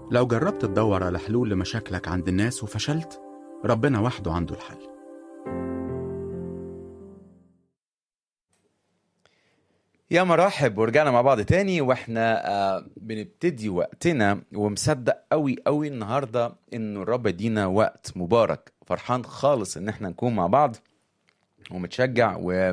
لو جربت تدور على حلول لمشاكلك عند الناس وفشلت ربنا وحده عنده الحل يا مرحب ورجعنا مع بعض تاني واحنا آه بنبتدي وقتنا ومصدق قوي قوي النهارده انه الرب يدينا وقت مبارك فرحان خالص ان احنا نكون مع بعض ومتشجع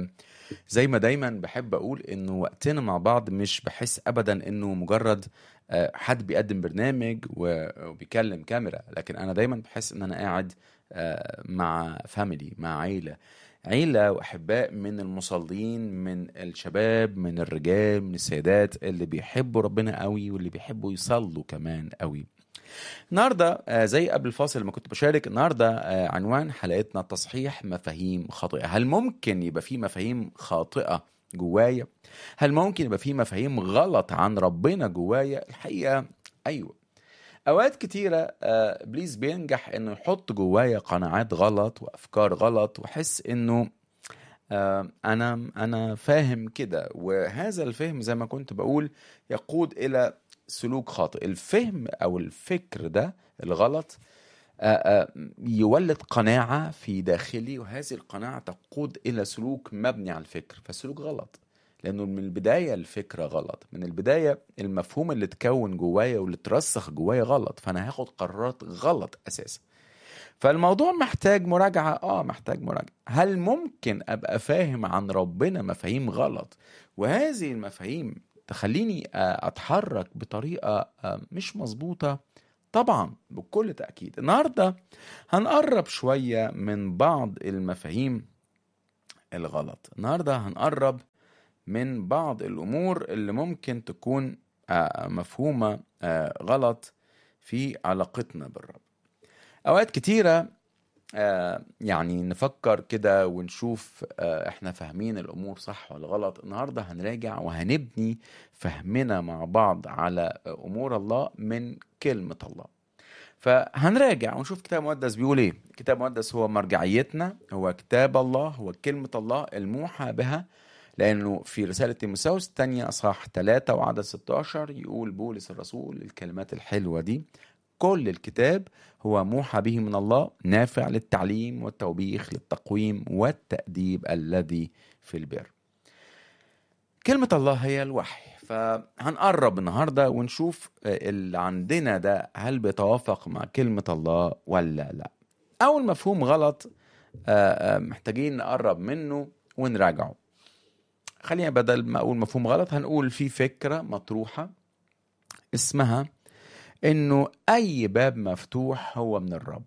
وزي ما دايما بحب اقول انه وقتنا مع بعض مش بحس ابدا انه مجرد آه، حد بيقدم برنامج و- وبيكلم كاميرا لكن انا دايما بحس ان انا قاعد آه، مع فاميلي مع عيله عيلة وأحباء من المصلين من الشباب من الرجال من السيدات اللي بيحبوا ربنا قوي واللي بيحبوا يصلوا كمان قوي النهاردة آه، زي قبل الفاصل لما كنت بشارك النهاردة آه، عنوان حلقتنا تصحيح مفاهيم خاطئة هل ممكن يبقى في مفاهيم خاطئة جوايا هل ممكن يبقى في مفاهيم غلط عن ربنا جوايا الحقيقة أيوة اوقات كتيره آه، ابليس بينجح انه يحط جوايا قناعات غلط وافكار غلط واحس انه آه، انا انا فاهم كده وهذا الفهم زي ما كنت بقول يقود الى سلوك خاطئ الفهم او الفكر ده الغلط آه، آه، يولد قناعه في داخلي وهذه القناعه تقود الى سلوك مبني على الفكر فسلوك غلط لانه من البدايه الفكره غلط من البدايه المفهوم اللي اتكون جوايا واللي اترسخ جوايا غلط فانا هاخد قرارات غلط اساسا فالموضوع محتاج مراجعه اه محتاج مراجعه هل ممكن ابقى فاهم عن ربنا مفاهيم غلط وهذه المفاهيم تخليني آه، اتحرك بطريقه آه، مش مظبوطه طبعا بكل تاكيد النهارده هنقرب شويه من بعض المفاهيم الغلط النهارده هنقرب من بعض الامور اللي ممكن تكون آه، مفهومه آه، غلط في علاقتنا بالرب اوقات كتيره آه، يعني نفكر كده ونشوف آه، احنا فاهمين الامور صح ولا غلط النهارده هنراجع وهنبني فهمنا مع بعض على امور الله من كلمه الله فهنراجع ونشوف كتاب مقدس بيقول ايه كتاب مقدس هو مرجعيتنا هو كتاب الله هو كلمة الله الموحى بها لأنه في رسالة تيموثاوس الثانية أصحاح 3 وعدد 16 يقول بولس الرسول الكلمات الحلوة دي كل الكتاب هو موحى به من الله نافع للتعليم والتوبيخ للتقويم والتأديب الذي في البر كلمة الله هي الوحي فهنقرب النهاردة ونشوف آه، اللي عندنا ده هل بيتوافق مع كلمة الله ولا لا أول مفهوم غلط آه، آه، محتاجين نقرب منه ونراجعه خلينا بدل ما أقول مفهوم غلط هنقول في فكرة مطروحة اسمها إنه أي باب مفتوح هو من الرب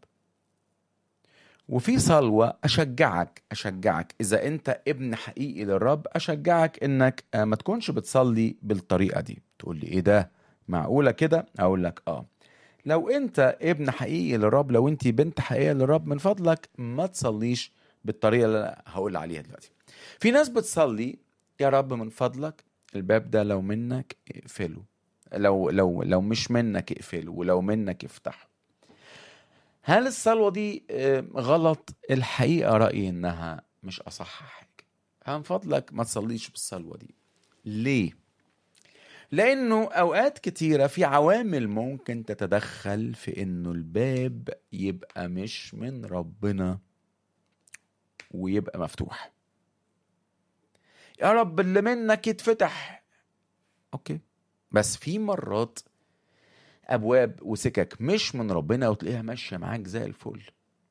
وفي صلوة أشجعك أشجعك إذا أنت ابن حقيقي للرب أشجعك إنك آه، ما تكونش بتصلي بالطريقة دي تقول لي إيه ده معقولة كده أقول لك آه لو أنت ابن حقيقي للرب لو أنت بنت حقيقية للرب من فضلك ما تصليش بالطريقة اللي أنا هقول عليها دلوقتي في ناس بتصلي يا رب من فضلك الباب ده لو منك اقفله لو لو لو مش منك اقفله ولو منك افتحه هل الصلوة دي آه، غلط؟ الحقيقة رأيي إنها مش أصح حاجة من فضلك ما تصليش بالصلوة دي ليه؟ لأنه أوقات كتيرة في عوامل ممكن تتدخل في إنه الباب يبقى مش من ربنا ويبقى مفتوح يا رب اللي منك يتفتح أوكي بس في مرات ابواب وسكك مش من ربنا وتلاقيها ماشيه معاك زي الفل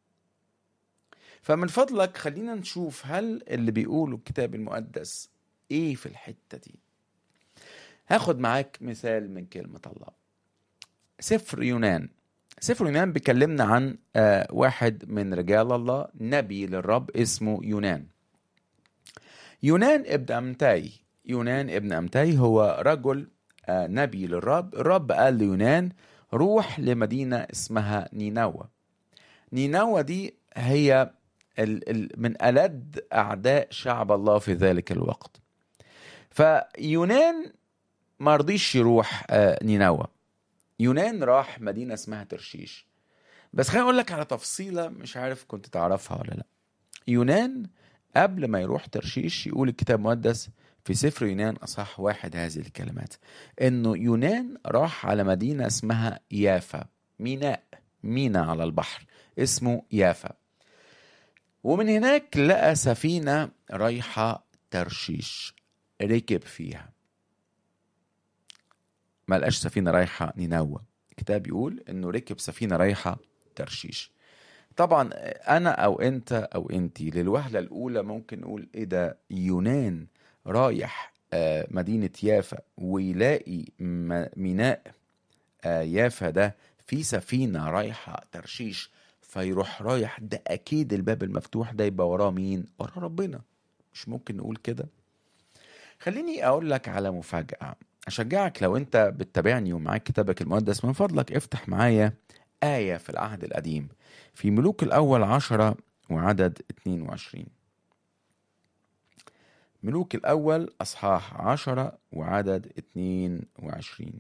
فمن فضلك خلينا نشوف هل اللي بيقوله الكتاب المقدس ايه في الحته دي هاخد معاك مثال من كلمه الله سفر يونان سفر يونان بيكلمنا عن آه، واحد من رجال الله نبي للرب اسمه يونان يونان ابن أمتاي يونان ابن أمتاي هو رجل آه، نبي للرب الرب قال ليونان روح لمدينة اسمها نينوى نينوى دي هي ال ال من ألد أعداء شعب الله في ذلك الوقت فيونان ما رضيش يروح آه، نينوى يونان راح مدينة اسمها ترشيش بس خليني أقول لك على تفصيلة مش عارف كنت تعرفها ولا لا يونان قبل ما يروح ترشيش يقول الكتاب المقدس في سفر يونان أصح واحد هذه الكلمات إنه يونان راح على مدينة اسمها يافا ميناء ميناء على البحر اسمه يافا ومن هناك لقى سفينة رايحة ترشيش ركب فيها ما لقاش سفينة رايحة نينوى الكتاب يقول انه ركب سفينة رايحة ترشيش طبعا انا او انت او انتي للوهلة الاولى ممكن نقول ايه ده يونان رايح آه، مدينة يافا ويلاقي م- ميناء آه، يافا ده في سفينة رايحة ترشيش فيروح رايح ده أكيد الباب المفتوح ده يبقى وراه مين؟ وراه ربنا مش ممكن نقول كده خليني أقول لك على مفاجأة أشجعك لو أنت بتتابعني ومعاك كتابك المقدس من فضلك افتح معايا آية في العهد القديم في ملوك الأول عشرة وعدد 22 ملوك الأول أصحاح عشرة وعدد 22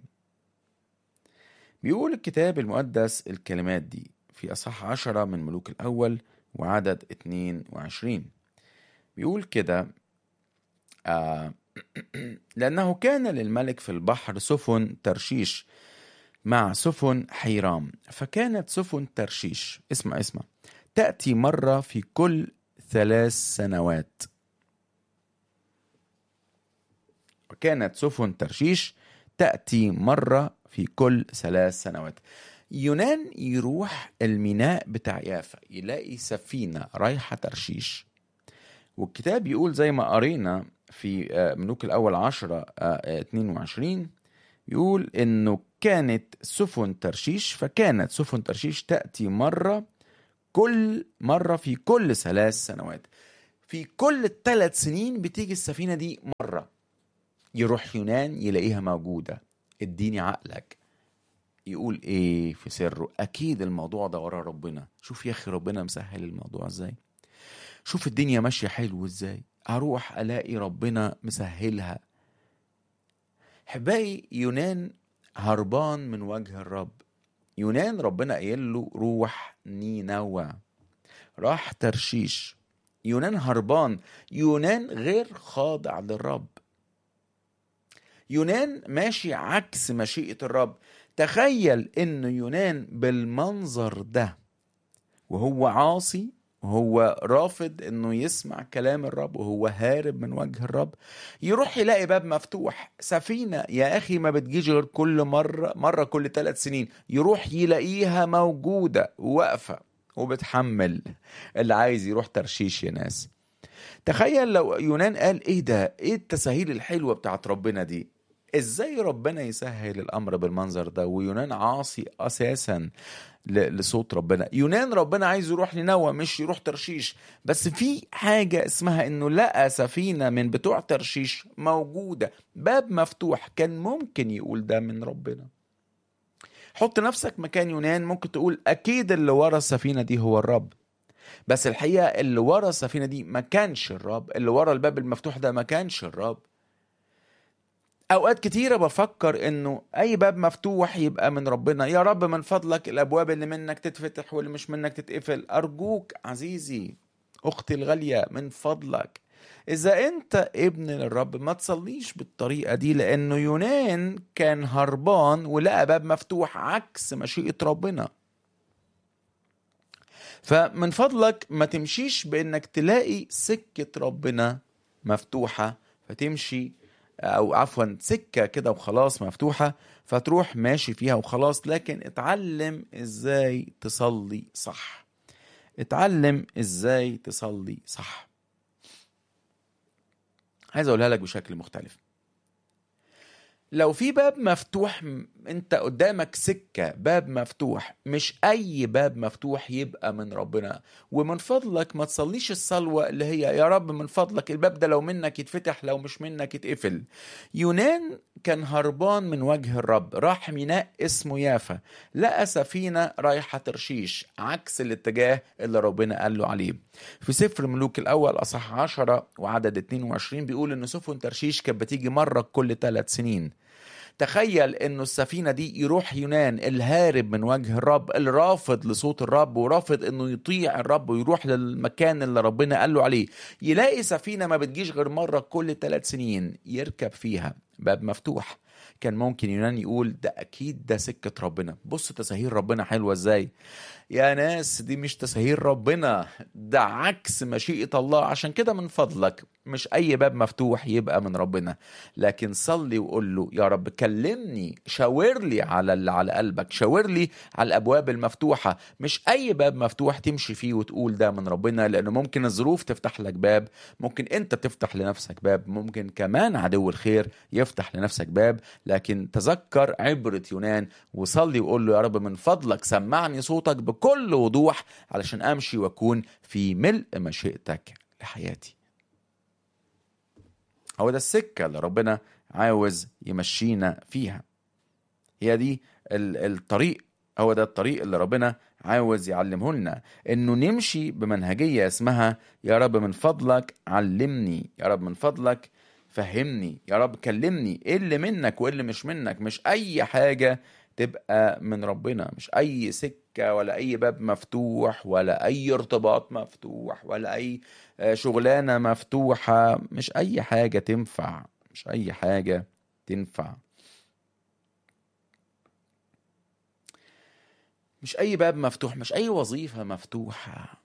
بيقول الكتاب المقدس الكلمات دي في أصحاح عشرة من ملوك الأول وعدد 22 بيقول كده آه لأنه كان للملك في البحر سفن ترشيش مع سفن حيرام فكانت سفن ترشيش اسمع اسمع تأتي مرة في كل ثلاث سنوات وكانت سفن ترشيش تأتي مرة في كل ثلاث سنوات يونان يروح الميناء بتاع يافا يلاقي سفينة رايحة ترشيش والكتاب يقول زي ما قرينا في آه، ملوك الأول عشرة آه، آه، 22 يقول إنه كانت سفن ترشيش فكانت سفن ترشيش تأتي مرة كل مرة في كل ثلاث سنوات في كل ثلاث سنين بتيجي السفينة دي مرة يروح يونان يلاقيها موجودة اديني عقلك يقول ايه في سره اكيد الموضوع ده ورا ربنا شوف يا اخي ربنا مسهل الموضوع ازاي شوف الدنيا ماشية حلو ازاي اروح الاقي ربنا مسهلها حبايبي يونان هربان من وجه الرب يونان ربنا قايل له روح نينوى راح ترشيش يونان هربان يونان غير خاضع للرب يونان ماشي عكس مشيئة الرب تخيل ان يونان بالمنظر ده وهو عاصي وهو رافض انه يسمع كلام الرب وهو هارب من وجه الرب يروح يلاقي باب مفتوح سفينة يا اخي ما بتجيش غير كل مرة مرة كل ثلاث سنين يروح يلاقيها موجودة واقفة وبتحمل اللي عايز يروح ترشيش يا ناس تخيل لو يونان قال ايه ده ايه التساهيل الحلوة بتاعت ربنا دي ازاي ربنا يسهل الامر بالمنظر ده ويونان عاصي اساسا ل- لصوت ربنا يونان ربنا عايز يروح نينوى مش يروح ترشيش بس في حاجة اسمها انه لقى سفينة من بتوع ترشيش موجودة باب مفتوح كان ممكن يقول ده من ربنا حط نفسك مكان يونان ممكن تقول اكيد اللي ورا السفينة دي هو الرب بس الحقيقة اللي ورا السفينة دي ما كانش الرب اللي ورا الباب المفتوح ده ما كانش الرب اوقات كتيره بفكر انه اي باب مفتوح يبقى من ربنا يا رب من فضلك الابواب اللي منك تتفتح واللي مش منك تتقفل ارجوك عزيزي اختي الغاليه من فضلك اذا انت ابن للرب ما تصليش بالطريقه دي لانه يونان كان هربان ولقى باب مفتوح عكس مشيئه ربنا فمن فضلك ما تمشيش بانك تلاقي سكه ربنا مفتوحه فتمشي او عفوا سكه كده وخلاص مفتوحه فتروح ماشي فيها وخلاص لكن اتعلم ازاي تصلي صح اتعلم ازاي تصلي صح عايز اقولها لك بشكل مختلف لو في باب مفتوح م- انت قدامك سكة باب مفتوح مش اي باب مفتوح يبقى من ربنا ومن فضلك ما تصليش الصلوة اللي هي يا رب من فضلك الباب ده لو منك يتفتح لو مش منك يتقفل يونان كان هربان من وجه الرب راح ميناء اسمه يافا لقى سفينة رايحة ترشيش عكس الاتجاه اللي ربنا قال له عليه في سفر ملوك الأول أصح عشرة وعدد 22 بيقول إن سفن ترشيش كانت بتيجي مرة كل ثلاث سنين تخيل انه السفينة دي يروح يونان الهارب من وجه الرب الرافض لصوت الرب ورافض انه يطيع الرب ويروح للمكان اللي ربنا قال له عليه يلاقي سفينة ما بتجيش غير مرة كل ثلاث سنين يركب فيها باب مفتوح كان ممكن يونان يقول ده اكيد ده سكة ربنا بص تساهيل ربنا حلوة ازاي يا ناس دي مش تساهيل ربنا ده عكس مشيئة الله عشان كده من فضلك مش أي باب مفتوح يبقى من ربنا لكن صلي وقول له يا رب كلمني شاور لي على اللي على قلبك شاور لي على الأبواب المفتوحة مش أي باب مفتوح تمشي فيه وتقول ده من ربنا لأنه ممكن الظروف تفتح لك باب ممكن أنت تفتح لنفسك باب ممكن كمان عدو الخير يفتح لنفسك باب لكن تذكر عبرة يونان وصلي وقول له يا رب من فضلك سمعني صوتك بكل وضوح علشان أمشي وأكون في ملء مشيئتك لحياتي هو ده السكة اللي ربنا عاوز يمشينا فيها هي دي ال- الطريق هو ده الطريق اللي ربنا عاوز يعلمه لنا انه نمشي بمنهجية اسمها يا رب من فضلك علمني يا رب من فضلك فهمني يا رب كلمني ايه اللي منك وايه اللي مش منك مش اي حاجة تبقى من ربنا مش اي سكة ولا اي باب مفتوح ولا اي ارتباط مفتوح ولا اي آه، شغلانة مفتوحة مش اي حاجة تنفع مش اي حاجة تنفع مش اي باب مفتوح مش اي وظيفة مفتوحة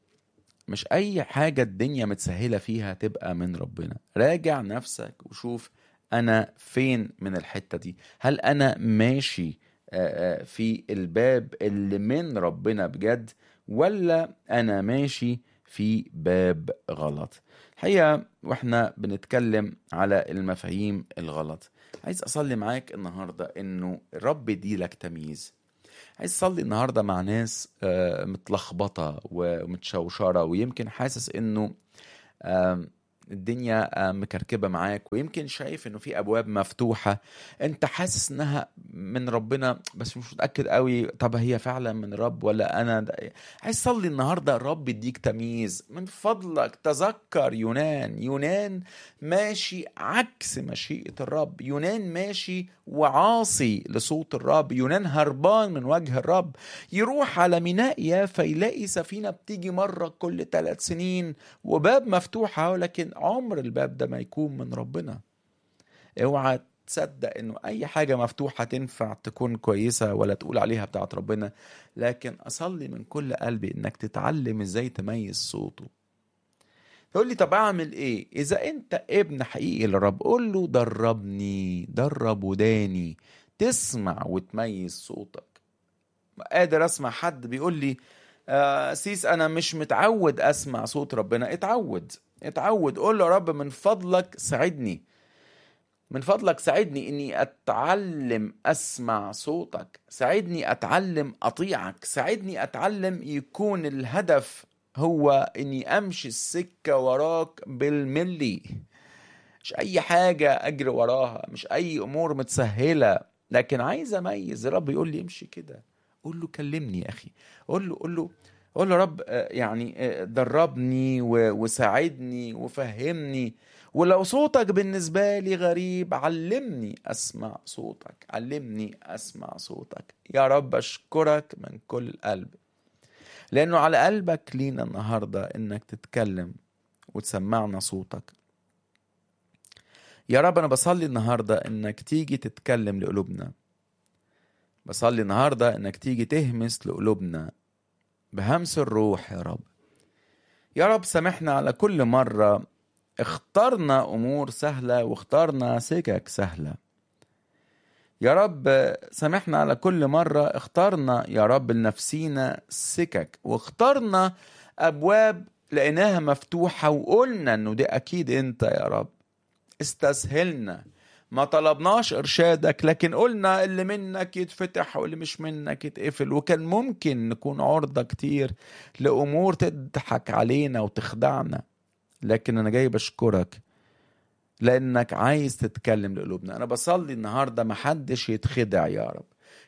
مش اي حاجة الدنيا متسهلة فيها تبقى من ربنا راجع نفسك وشوف انا فين من الحتة دي هل انا ماشي آه، آه، في الباب اللي من ربنا بجد ولا انا ماشي في باب غلط الحقيقة واحنا بنتكلم على المفاهيم الغلط عايز اصلي معاك النهاردة انه الرب يديلك تمييز عايز اصلي النهارده مع ناس آه، متلخبطه ومتشوشره ويمكن حاسس انه آم، الدنيا آه، مكركبه معاك ويمكن شايف انه في ابواب مفتوحه انت حاسس انها من ربنا بس مش متاكد قوي طب هي فعلا من الرب ولا انا د- عايز صلي النهارده الرب يديك تمييز من فضلك تذكر يونان يونان ماشي عكس مشيئه الرب يونان ماشي وعاصي لصوت الرب يونان هربان من وجه الرب يروح على ميناء يافا يلاقي سفينه بتيجي مره كل ثلاث سنين وباب مفتوح أهو، لكن عمر الباب ده ما يكون من ربنا اوعى تصدق انه اي حاجه مفتوحه تنفع تكون كويسه ولا تقول عليها بتاعت ربنا لكن اصلي من كل قلبي انك تتعلم ازاي تميز صوته تقول لي طب اعمل ايه اذا انت ابن حقيقي للرب قول له دربني درب وداني تسمع وتميز صوتك قادر اسمع حد بيقول لي آه سيس انا مش متعود اسمع صوت ربنا اتعود اتعود قول له يا رب من فضلك ساعدني من فضلك ساعدني اني اتعلم اسمع صوتك ساعدني اتعلم اطيعك ساعدني اتعلم يكون الهدف هو اني امشي السكة وراك بالملي مش اي حاجة اجري وراها مش اي امور متسهلة لكن عايز اميز الرب يقول لي امشي كده قول له كلمني يا اخي قول له قول له قول له رب آه، يعني آه، دربني و- وساعدني وفهمني ولو صوتك بالنسبة لي غريب علمني أسمع صوتك علمني أسمع صوتك يا رب أشكرك من كل قلب لأنه على قلبك لينا النهاردة إنك تتكلم وتسمعنا صوتك يا رب أنا بصلي النهاردة إنك تيجي تتكلم لقلوبنا بصلي النهاردة إنك تيجي تهمس لقلوبنا بهمس الروح يا رب يا رب سامحنا على كل مرة اخترنا أمور سهلة واخترنا سكك سهلة يا رب سامحنا على كل مرة اخترنا يا رب لنفسينا سكك واخترنا أبواب لقيناها مفتوحة وقلنا إنه دي أكيد أنت يا رب استسهلنا ما طلبناش إرشادك لكن قلنا اللي منك يتفتح واللي مش منك يتقفل وكان ممكن نكون عرضة كتير لأمور تضحك علينا وتخدعنا لكن أنا جاي بشكرك لأنك عايز تتكلم لقلوبنا أنا بصلي النهاردة محدش يتخدع يا رب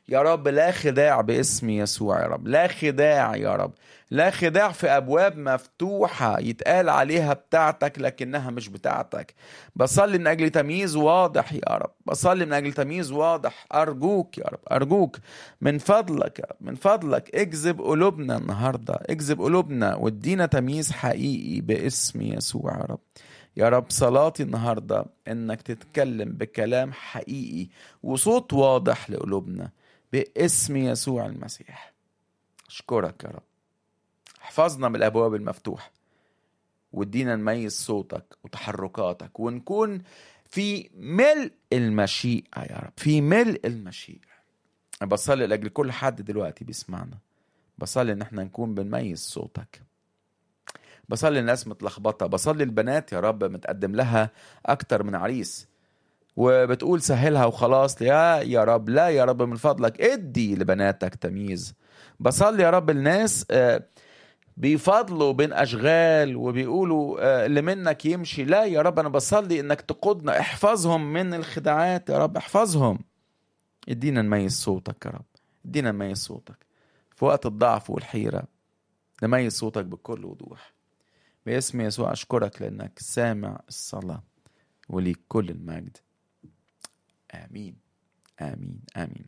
يا رب لا خداع باسم يسوع يا رب لا خداع يا رب لا خداع في ابواب مفتوحه يتقال عليها بتاعتك لكنها مش بتاعتك بصلي من اجل تمييز واضح يا رب بصلي من اجل تمييز واضح ارجوك يا رب ارجوك من فضلك يا رب من فضلك اجذب قلوبنا النهارده اجذب قلوبنا وادينا تمييز حقيقي باسم يسوع يا رب يا رب صلاتي النهارده انك تتكلم بكلام حقيقي وصوت واضح لقلوبنا باسم يسوع المسيح اشكرك يا رب احفظنا من الابواب المفتوحه وادينا نميز صوتك وتحركاتك ونكون في ملء المشيئه يا رب في ملء المشيئه أنا بصلي لاجل كل حد دلوقتي بيسمعنا بصلي ان احنا نكون بنميز صوتك بصلي الناس متلخبطه بصلي البنات يا رب متقدم لها اكتر من عريس وبتقول سهلها وخلاص يا يا رب لا يا رب من فضلك ادي لبناتك تمييز بصلي يا رب الناس آه، بيفضلوا بين اشغال وبيقولوا آه، اللي منك يمشي لا يا رب انا بصلي انك تقودنا احفظهم من الخداعات يا رب احفظهم ادينا نميز صوتك يا رب ادينا نميز صوتك في وقت الضعف والحيرة نميز صوتك بكل وضوح باسم يسوع أشكرك لأنك سامع الصلاة وليك كل المجد آمين آمين آمين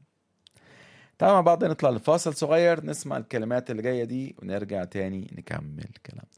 تعالوا مع بعض نطلع لفاصل صغير نسمع الكلمات اللي جاية دي ونرجع تاني نكمل كلام